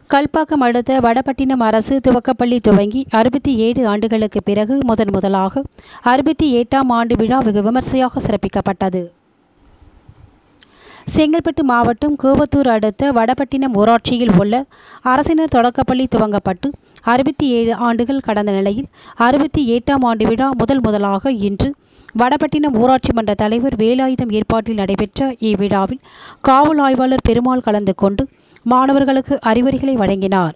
கல்பாக்கம் அடுத்த வடபட்டினம் அரசு துவக்கப்பள்ளி துவங்கி அறுபத்தி ஏழு ஆண்டுகளுக்கு பிறகு முதன் முதலாக அறுபத்தி எட்டாம் ஆண்டு விழா வெகு விமர்சையாக சிறப்பிக்கப்பட்டது செங்கல்பட்டு மாவட்டம் கூவத்தூர் அடுத்த வடபட்டினம் ஊராட்சியில் உள்ள அரசினர் தொடக்கப்பள்ளி துவங்கப்பட்டு அறுபத்தி ஏழு ஆண்டுகள் கடந்த நிலையில் அறுபத்தி எட்டாம் ஆண்டு விழா முதல் முதலாக இன்று வடபட்டினம் ஊராட்சி மன்ற தலைவர் வேலாயுதம் ஏற்பாட்டில் நடைபெற்ற இவ்விழாவில் காவல் ஆய்வாளர் பெருமாள் கலந்து கொண்டு மாணவர்களுக்கு அறிவுரைகளை வழங்கினார்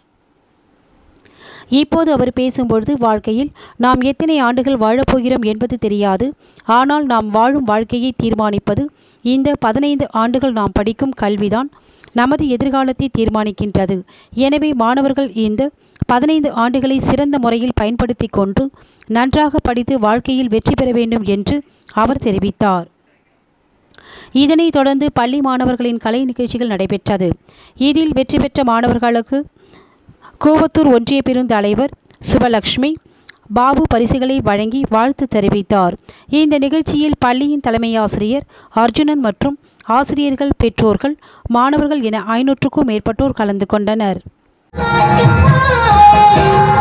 இப்போது அவர் பேசும்பொழுது வாழ்க்கையில் நாம் எத்தனை ஆண்டுகள் வாழப்போகிறோம் என்பது தெரியாது ஆனால் நாம் வாழும் வாழ்க்கையை தீர்மானிப்பது இந்த பதினைந்து ஆண்டுகள் நாம் படிக்கும் கல்விதான் நமது எதிர்காலத்தை தீர்மானிக்கின்றது எனவே மாணவர்கள் இந்த பதினைந்து ஆண்டுகளை சிறந்த முறையில் பயன்படுத்தி கொண்டு நன்றாக படித்து வாழ்க்கையில் வெற்றி பெற வேண்டும் என்று அவர் தெரிவித்தார் இதனைத் தொடர்ந்து பள்ளி மாணவர்களின் கலை நிகழ்ச்சிகள் நடைபெற்றது இதில் வெற்றி பெற்ற மாணவர்களுக்கு கூவத்தூர் ஒன்றிய பெருந்தலைவர் சுபலக்ஷ்மி பாபு பரிசுகளை வழங்கி வாழ்த்து தெரிவித்தார் இந்த நிகழ்ச்சியில் பள்ளியின் தலைமையாசிரியர் அர்ஜுனன் மற்றும் ஆசிரியர்கள் பெற்றோர்கள் மாணவர்கள் என ஐநூற்றுக்கும் மேற்பட்டோர் கலந்து கொண்டனர் Thank you.